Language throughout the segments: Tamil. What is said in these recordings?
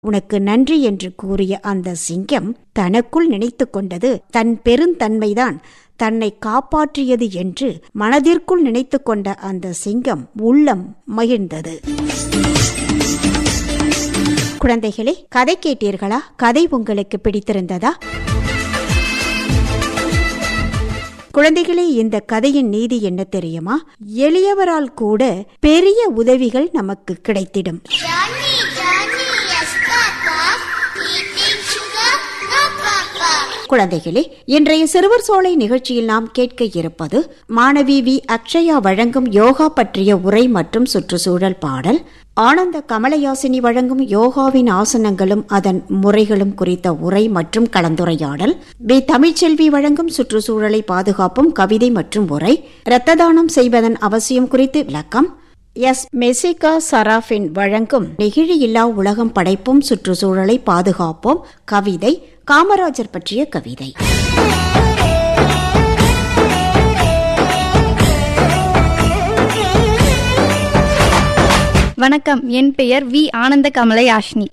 உனக்கு நன்றி என்று கூறிய அந்த சிங்கம் தனக்குள் நினைத்து கொண்டது தன் பெருந்தன்மைதான் தன்னை காப்பாற்றியது என்று மனதிற்குள் நினைத்து கொண்ட அந்த சிங்கம் உள்ளம் மகிழ்ந்தது குழந்தைகளே கதை கேட்டீர்களா கதை உங்களுக்கு பிடித்திருந்ததா குழந்தைகளே இந்த கதையின் நீதி என்ன தெரியுமா எளியவரால் கூட பெரிய உதவிகள் நமக்கு கிடைத்திடும் Johnny, Johnny, yes, Papa. Eating sugar? No, Papa. குழந்தைகளே இன்றைய சிறுவர் சோலை நிகழ்ச்சியில் நாம் கேட்க இருப்பது மாணவி வி அக்ஷயா வழங்கும் யோகா பற்றிய உரை மற்றும் சுற்றுச்சூழல் பாடல் ஆனந்த கமலயாசினி வழங்கும் யோகாவின் ஆசனங்களும் அதன் முறைகளும் குறித்த உரை மற்றும் கலந்துரையாடல் பி தமிழ்ச்செல்வி வழங்கும் சுற்றுச்சூழலை பாதுகாப்பும் கவிதை மற்றும் உரை இரத்த தானம் செய்வதன் அவசியம் குறித்து விளக்கம் எஸ் மெசிகா சராஃபின் வழங்கும் நெகிழியில்லா உலகம் படைப்போம் சுற்றுச்சூழலை பாதுகாப்போம் கவிதை காமராஜர் பற்றிய கவிதை வணக்கம் என் பெயர் வி ஆனந்த கமலை ஆஷ்னி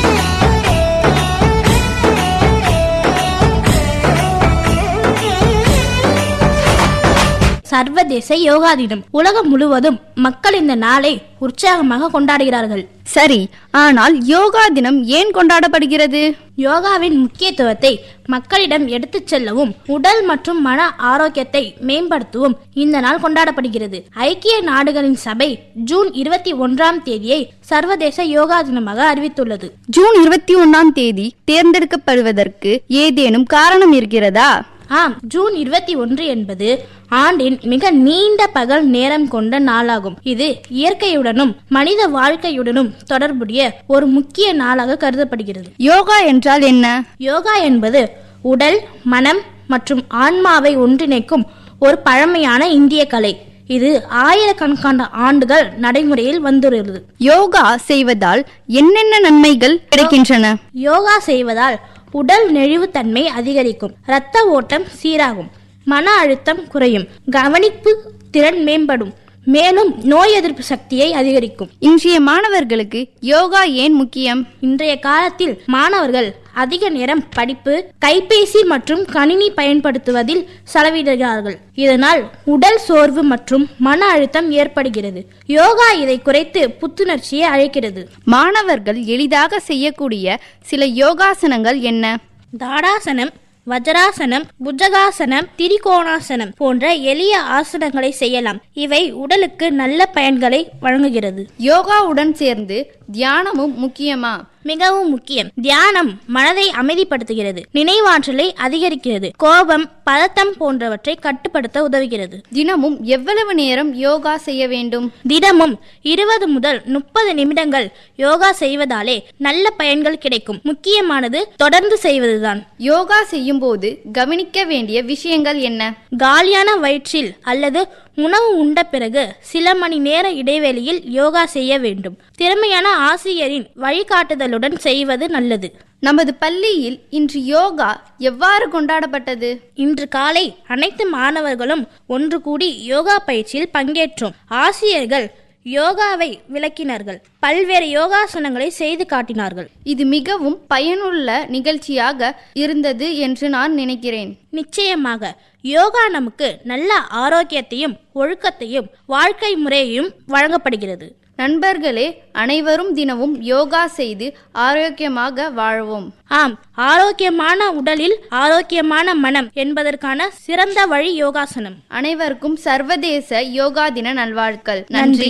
சர்வதேச யோகா தினம் உலகம் முழுவதும் மக்கள் இந்த நாளை உற்சாகமாக கொண்டாடுகிறார்கள் சரி ஆனால் யோகா தினம் ஏன் கொண்டாடப்படுகிறது யோகாவின் முக்கியத்துவத்தை மக்களிடம் எடுத்துச் செல்லவும் உடல் மற்றும் மன ஆரோக்கியத்தை மேம்படுத்தவும் இந்த நாள் கொண்டாடப்படுகிறது ஐக்கிய நாடுகளின் சபை ஜூன் இருபத்தி ஒன்றாம் தேதியை சர்வதேச யோகா தினமாக அறிவித்துள்ளது ஜூன் இருபத்தி ஒன்னாம் தேதி தேர்ந்தெடுக்கப்படுவதற்கு ஏதேனும் காரணம் இருக்கிறதா ஆம் ஜூன் இருபத்தி ஒன்று என்பது ஆண்டின் மிக நீண்ட பகல் நேரம் கொண்ட நாளாகும் இது இயற்கையுடனும் மனித வாழ்க்கையுடனும் தொடர்புடைய ஒரு முக்கிய நாளாக கருதப்படுகிறது யோகா என்றால் என்ன யோகா என்பது உடல் மனம் மற்றும் ஆன்மாவை ஒன்றிணைக்கும் ஒரு பழமையான இந்திய கலை இது ஆயிரக்கணக்கான ஆண்டுகள் நடைமுறையில் வந்துள்ளது யோகா செய்வதால் என்னென்ன நன்மைகள் கிடைக்கின்றன யோகா செய்வதால் உடல் நெழிவுத்தன்மை அதிகரிக்கும் இரத்த ஓட்டம் சீராகும் மன அழுத்தம் குறையும் கவனிப்பு திறன் மேம்படும் மேலும் நோய் எதிர்ப்பு சக்தியை அதிகரிக்கும் இன்றைய மாணவர்களுக்கு யோகா ஏன் முக்கியம் இன்றைய காலத்தில் மாணவர்கள் அதிக நேரம் படிப்பு கைபேசி மற்றும் கணினி பயன்படுத்துவதில் செலவிடுகிறார்கள் இதனால் உடல் சோர்வு மற்றும் மன அழுத்தம் ஏற்படுகிறது யோகா இதை குறைத்து புத்துணர்ச்சியை அழைக்கிறது மாணவர்கள் எளிதாக செய்யக்கூடிய சில யோகாசனங்கள் என்ன தாடாசனம் வஜராசனம் புஜகாசனம் திரிகோணாசனம் போன்ற எளிய ஆசனங்களை செய்யலாம் இவை உடலுக்கு நல்ல பயன்களை வழங்குகிறது யோகாவுடன் சேர்ந்து தியானமும் முக்கியமா மிகவும் முக்கியம் தியானம் மனதை அமைதிப்படுத்துகிறது நினைவாற்றலை அதிகரிக்கிறது கோபம் பதட்டம் போன்றவற்றை கட்டுப்படுத்த உதவுகிறது தினமும் எவ்வளவு நேரம் யோகா செய்ய வேண்டும் தினமும் இருபது முதல் முப்பது நிமிடங்கள் யோகா செய்வதாலே நல்ல பயன்கள் கிடைக்கும் முக்கியமானது தொடர்ந்து செய்வதுதான் யோகா செய்யும் போது கவனிக்க வேண்டிய விஷயங்கள் என்ன காலியான வயிற்றில் அல்லது உணவு உண்ட பிறகு சில மணி நேர இடைவெளியில் யோகா செய்ய வேண்டும் திறமையான ஆசிரியரின் வழிகாட்டுதலுடன் செய்வது நல்லது நமது பள்ளியில் இன்று யோகா எவ்வாறு கொண்டாடப்பட்டது இன்று காலை அனைத்து மாணவர்களும் ஒன்று கூடி யோகா பயிற்சியில் பங்கேற்றோம் ஆசிரியர்கள் யோகாவை விளக்கினார்கள் பல்வேறு யோகாசனங்களை செய்து காட்டினார்கள் இது மிகவும் பயனுள்ள நிகழ்ச்சியாக இருந்தது என்று நான் நினைக்கிறேன் நிச்சயமாக யோகா நமக்கு நல்ல ஆரோக்கியத்தையும் ஒழுக்கத்தையும் வாழ்க்கை முறையையும் வழங்கப்படுகிறது நண்பர்களே அனைவரும் தினமும் யோகா செய்து ஆரோக்கியமாக வாழ்வோம் ஆம் ஆரோக்கியமான உடலில் ஆரோக்கியமான மனம் என்பதற்கான சிறந்த வழி யோகாசனம் அனைவருக்கும் சர்வதேச யோகா தின நல்வாழ்த்துக்கள் நன்றி. நன்றி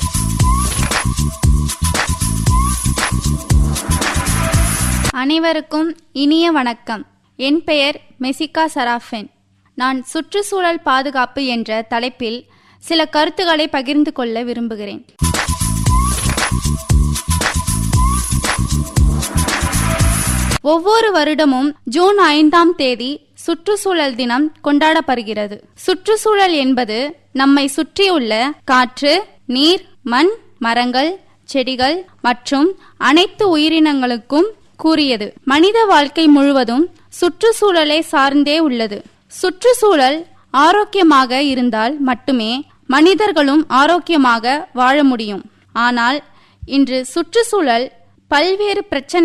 அனைவருக்கும் இனிய வணக்கம் என் பெயர் மெசிகா சராஃபென் நான் சுற்றுச்சூழல் பாதுகாப்பு என்ற தலைப்பில் சில கருத்துக்களை பகிர்ந்து கொள்ள விரும்புகிறேன் ஒவ்வொரு வருடமும் ஜூன் ஐந்தாம் தேதி சுற்றுச்சூழல் தினம் கொண்டாடப்படுகிறது சுற்றுச்சூழல் என்பது நம்மை சுற்றியுள்ள காற்று நீர் மண் மரங்கள் செடிகள் மற்றும் அனைத்து உயிரினங்களுக்கும் கூறியது மனித வாழ்க்கை முழுவதும் சுற்றுச்சூழலை சார்ந்தே உள்ளது சுற்றுச்சூழல் ஆரோக்கியமாக இருந்தால் மட்டுமே மனிதர்களும் ஆரோக்கியமாக வாழ முடியும் ஆனால் இன்று சுற்றுச்சூழல் பல்வேறு பிரச்சனை